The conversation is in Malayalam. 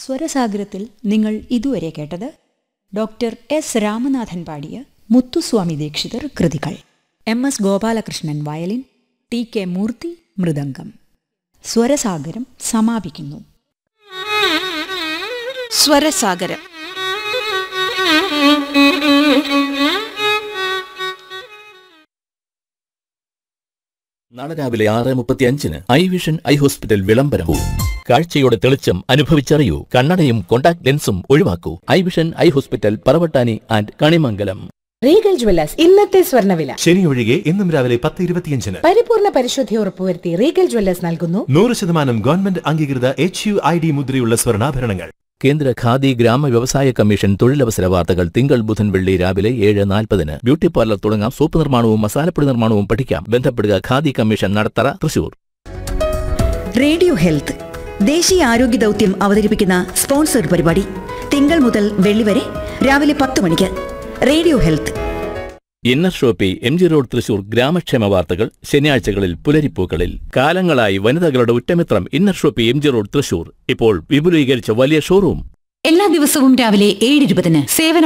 സ്വരസാഗരത്തിൽ നിങ്ങൾ ഇതുവരെ കേട്ടത് ഡോക്ടർ എസ് രാമനാഥൻ പാടിയ മുത്തുസ്വാമി ദീക്ഷിതർ കൃതികൾ M S Gopalakrishnan violin T K Moorthy mridangam സ്വരസാഗരം സമാപിക്കുന്നു സ്വരസാഗരം നാളെ രാവിലെ ആറ് മുപ്പത്തി അഞ്ചിന് ഐ വിഷൻ ഐ ഹോസ്പിറ്റൽ വിളംബരവും കാഴ്ചയുടെ തെളിച്ചം അനുഭവിച്ചറിയൂ കണ്ണടയും കോണ്ടാക്ട് ലെൻസും ഒഴിവാക്കൂ eye vision eye hospital Paravattani and Kanimangalam regal jewellers ഇന്നത്തെ സ്വർണ്ണവില ശനി ഒഴികെ ഇന്നും രാവിലെ പത്ത് ഇരുപത്തിയഞ്ചിന് പരിപൂർണ പരിശുദ്ധി ഉറപ്പുവരുത്തി റീഗൽ ജ്വല്ലേഴ്സ് നൽകുന്നു നൂറ് ശതമാനം ഗവൺമെന്റ് അംഗീകൃത എച്ച് യു ഐ ഡി മുദ്രയുള്ള സ്വർണ്ണാഭരണങ്ങൾ കേന്ദ്ര ഖാദി ഗ്രാമ വ്യവസായ കമ്മീഷൻ തൊഴിലവസര വാർത്തകൾ തിങ്കൾ ബുധൻ വെള്ളി രാവിലെ ഏഴ് നാൽപ്പതിന് ബ്യൂട്ടി പാർലർ തുടങ്ങാം സോപ്പ് നിർമ്മാണവും മസാലപ്പൊടി നിർമ്മാണവും പഠിക്കാം ബന്ധപ്പെടുക khadi commission Nadathara Thrissur radio health ദേശീയ ആരോഗ്യ ദൗത്യം അവതരിപ്പിക്കുന്ന സ്പോൺസർഡ് പരിപാടി തിങ്കൾ മുതൽ വെള്ളി വരെ രാവിലെ പത്ത് മണിക്ക് radio health inner shoppe M G road Thrissur ഗ്രാമക്ഷേമ വാർത്തകൾ ശനിയാഴ്ചകളിൽ പുലരിപ്പൂക്കളിൽ കാലങ്ങളായി വനിതകളുടെ ഉറ്റമിത്രം inner shoppe M G road Thrissur ഇപ്പോൾ വിപുലീകരിച്ച വലിയ ഷോറൂം എല്ലാ ദിവസവും രാവിലെ ഏഴ് ഇരുപതിന് സേവന